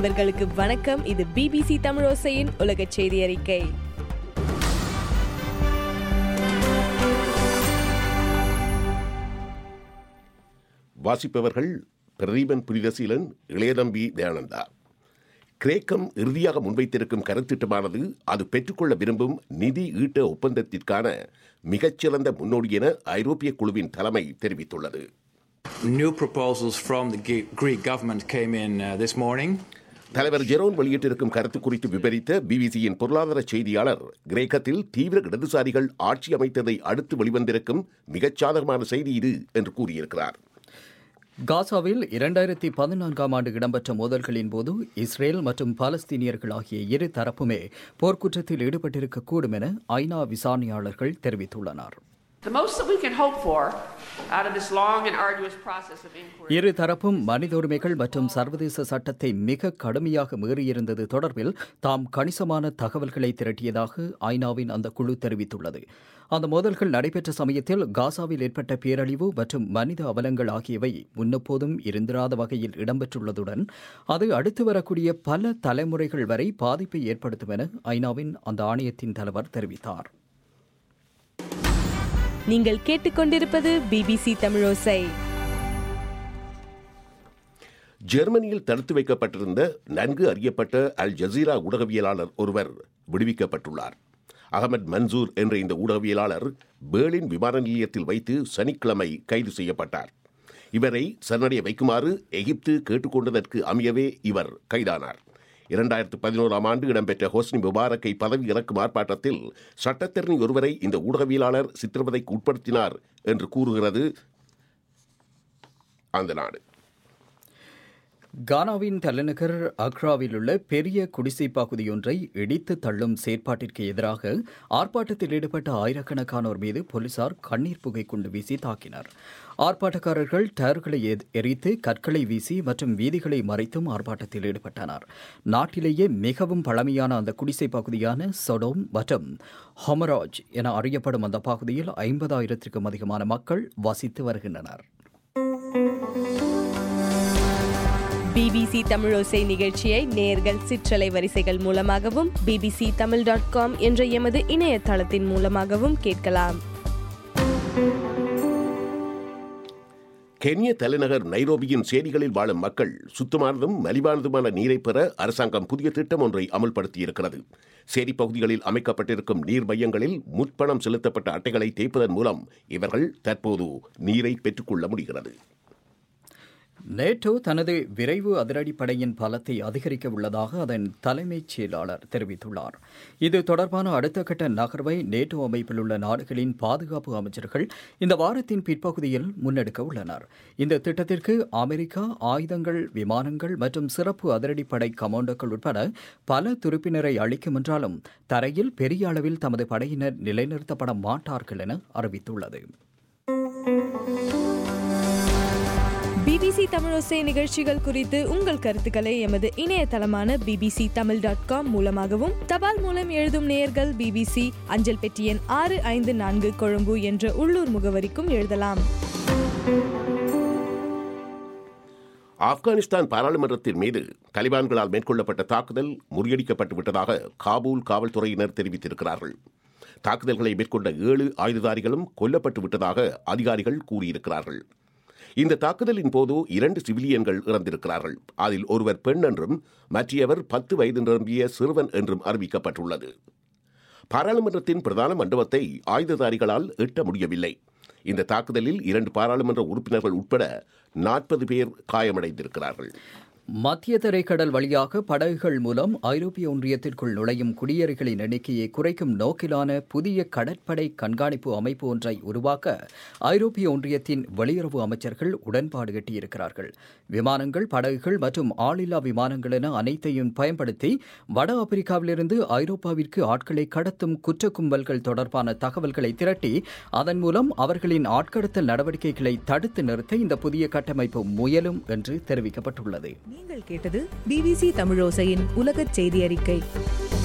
நண்பர்களுக்கு வணக்கம் இது பிபிசி தமிழோசையின் உலக செய்தி அறிக்கை வாசிப்பவர்கள் பிரதீபன் புனிதசீலன் இளையதம்பி தயானந்தா கிரேக்கம் இறுதியாக முன்வைத்திருக்கும் கருத்திட்டமானது அது பெற்றுக்கொள்ள விரும்பும் நிதி ஈட்ட ஒப்பந்தத்திற்கான மிகச்சிறந்த முன்னோடி என ஐரோப்பிய குழுவின் தலைமை தெரிவித்துள்ளது New proposals from the Ge- Greek government came in uh, this morning. தலைவர் ஜெரோன் வெளியிட்டிருக்கும் கருத்து குறித்து விவரித்த பிபிசியின் பொருளாதார செய்தியாளர் கிரேக்கத்தில் தீவிர இடதுசாரிகள் ஆட்சி அமைத்ததை அடுத்து வெளிவந்திருக்கும் மிகச் சாதகமான செய்தி இது என்று கூறியிருக்கிறார் காசாவில் இரண்டாயிரத்தி பதினான்காம் ஆண்டு இடம்பெற்ற மோதல்களின் போது இஸ்ரேல் மற்றும் பாலஸ்தீனியர்கள் ஆகிய இரு தரப்புமே போர்க்குற்றத்தில் ஈடுபட்டிருக்கக்கூடும் என ஐநா விசாரணையாளர்கள் தெரிவித்துள்ளனர் The most that we can hope for out of this long and arduous process of inquiry. இரு தரப்பும் மனித உரிமைகள் மற்றும் சர்வதேச சட்டத்தை மிக கடுமையாக மீறியிருந்தது தொடர்பில் தாம் கணிசமான தகவல்களை திரட்டியதாக ஐநாவின் அந்த குழு தெரிவித்துள்ளது அந்த மோதல்கள் நடைபெற்ற சமயத்தில் காசாவில் ஏற்பட்ட பேரழிவு மற்றும் மனித அவலங்கள் ஆகியவை முன்னெப்போதும் இருந்திராத வகையில் இடம்பெற்றுள்ளதுடன் அது அடுத்து வரக்கூடிய பல தலைமுறைகள் வரை பாதிப்பை ஏற்படுத்தும் என ஐநாவின் அந்த ஆணையத்தின் தலைவர் தெரிவித்தார் நீங்கள் கேட்டுக்கொண்டிருப்பது பிபிசி தமிழோசை ஜெர்மனியில் தடுத்து வைக்கப்பட்டிருந்த நன்கு அறியப்பட்ட அல் ஜசீரா ஊடகவியலாளர் ஒருவர் விடுவிக்கப்பட்டுள்ளார் அகமது மன்சூர் என்ற இந்த ஊடகவியலாளர் பேர்லின் விமான நிலையத்தில் வைத்து சனிக்கிழமை கைது செய்யப்பட்டார் இவரை சரணடைய வைக்குமாறு எகிப்து கேட்டுக்கொண்டதற்கு அமையவே இவர் கைதானார் இரண்டாயிரத்து பதினோராம் ஆண்டு இடம்பெற்ற ஹோஸ்னி முபாரக்கை பதவி இறக்கும் ஆர்ப்பாட்டத்தில் சட்டத்தரணி ஒருவரை இந்த ஊடகவியலாளர் சித்திரவதைக்கு உட்படுத்தினார் என்று கூறுகிறது அந்த நாடு கானாவின் தலைநகர் அக்ராவில் உள்ள பெரிய குடிசை பகுதியொன்றை இடித்து தள்ளும் செயற்பாட்டிற்கு எதிராக ஆர்ப்பாட்டத்தில் ஈடுபட்ட ஆயிரக்கணக்கானோர் மீது போலீசார் கண்ணீர் புகை கொண்டு வீசி தாக்கினர் ஆர்ப்பாட்டக்காரர்கள் டயர்களை எ- எரித்து கற்களை வீசி மற்றும் வீதிகளை மறைத்தும் ஆர்ப்பாட்டத்தில் ஈடுபட்டனர் நாட்டிலேயே மிகவும் பழமையான அந்த குடிசை பகுதியான சொடோம் மற்றும் ஹொமராஜ் என அறியப்படும் அந்த பகுதியில் ஐம்பதாயிரத்திற்கும் அதிகமான மக்கள் வசித்து வருகின்றனர் பிபிசி தமிழோசை நிகழ்ச்சியை நேர்கள் சிற்றலை வரிசைகள் மூலமாகவும் பிபிசி தமிழ் டாட் காம் என்ற எமது இணையதளத்தின் மூலமாகவும் கேட்கலாம் கென்ய தலைநகர் நைரோபியின் சேரிகளில் வாழும் மக்கள் சுத்தமானதும் மலிவானதுமான நீரை பெற அரசாங்கம் புதிய திட்டம் ஒன்றை அமல்படுத்தியிருக்கிறது சேரி பகுதிகளில் அமைக்கப்பட்டிருக்கும் நீர் மையங்களில் முற்பணம் செலுத்தப்பட்ட அட்டைகளை தேய்ப்பதன் மூலம் இவர்கள் தற்போது நீரை பெற்றுக்கொள்ள முடிகிறது நேட்டோ தனது விரைவு அதிரடிப்படையின் பலத்தை அதிகரிக்க உள்ளதாக அதன் தலைமைச் செயலாளர் தெரிவித்துள்ளார் இது தொடர்பான அடுத்த கட்ட நகர்வை நேட்டோ அமைப்பில் உள்ள நாடுகளின் பாதுகாப்பு அமைச்சர்கள் இந்த வாரத்தின் பிற்பகுதியில் முன்னெடுக்க உள்ளனர் இந்த திட்டத்திற்கு அமெரிக்கா ஆயுதங்கள் விமானங்கள் மற்றும் சிறப்பு அதிரடிப்படை கமாண்டோக்கள் உட்பட பல துருப்பினரை அளிக்கும் என்றாலும் தரையில் பெரிய அளவில் தமது படையினர் நிலைநிறுத்தப்பட மாட்டார்கள் என அறிவித்துள்ளது பிபிசி தமிழோசை நிகழ்ச்சிகள் குறித்து உங்கள் கருத்துக்களை எமது இணையதளமான பிபிசி தமிழ் டாட் காம் மூலமாகவும் தபால் மூலம் எழுதும் நேயர்கள் பிபிசி அஞ்சல் பெட்டி எண் ஆறு ஐந்து நான்கு கொழும்பு என்ற உள்ளூர் முகவரிக்கும் எழுதலாம் ஆப்கானிஸ்தான் பாராளுமன்றத்தின் மீது தலிபான்களால் மேற்கொள்ளப்பட்ட தாக்குதல் முறியடிக்கப்பட்டு விட்டதாக காபூல் காவல்துறையினர் தெரிவித்திருக்கிறார்கள் தாக்குதல்களை மேற்கொண்ட ஏழு ஆயுததாரிகளும் கொல்லப்பட்டு விட்டதாக அதிகாரிகள் கூறியிருக்கிறார்கள் இந்த தாக்குதலின் போது இரண்டு சிவிலியன்கள் இறந்திருக்கிறார்கள் அதில் ஒருவர் பெண் என்றும் மற்றையவர் பத்து வயது நிரம்பிய சிறுவன் என்றும் அறிவிக்கப்பட்டுள்ளது பாராளுமன்றத்தின் பிரதான மண்டபத்தை ஆயுததாரிகளால் எட்ட முடியவில்லை இந்த தாக்குதலில் இரண்டு பாராளுமன்ற உறுப்பினர்கள் உட்பட நாற்பது பேர் காயமடைந்திருக்கிறார்கள் மத்திய தரைக்கடல் வழியாக படகுகள் மூலம் ஐரோப்பிய ஒன்றியத்திற்குள் நுழையும் குடியேறிகளின் எண்ணிக்கையை குறைக்கும் நோக்கிலான புதிய கடற்படை கண்காணிப்பு அமைப்பு ஒன்றை உருவாக்க ஐரோப்பிய ஒன்றியத்தின் வெளியுறவு அமைச்சர்கள் உடன்பாடு எட்டியிருக்கிறார்கள் விமானங்கள் படகுகள் மற்றும் ஆளில்லா விமானங்கள் என அனைத்தையும் பயன்படுத்தி வட ஆப்பிரிக்காவிலிருந்து ஐரோப்பாவிற்கு ஆட்களை கடத்தும் குற்ற கும்பல்கள் தொடர்பான தகவல்களை திரட்டி அதன் மூலம் அவர்களின் ஆட்கடத்தல் நடவடிக்கைகளை தடுத்து நிறுத்த இந்த புதிய கட்டமைப்பு முயலும் என்று தெரிவிக்கப்பட்டுள்ளது நீங்கள் கேட்டது பிபிசி தமிழோசையின் உலகச் செய்தி அறிக்கை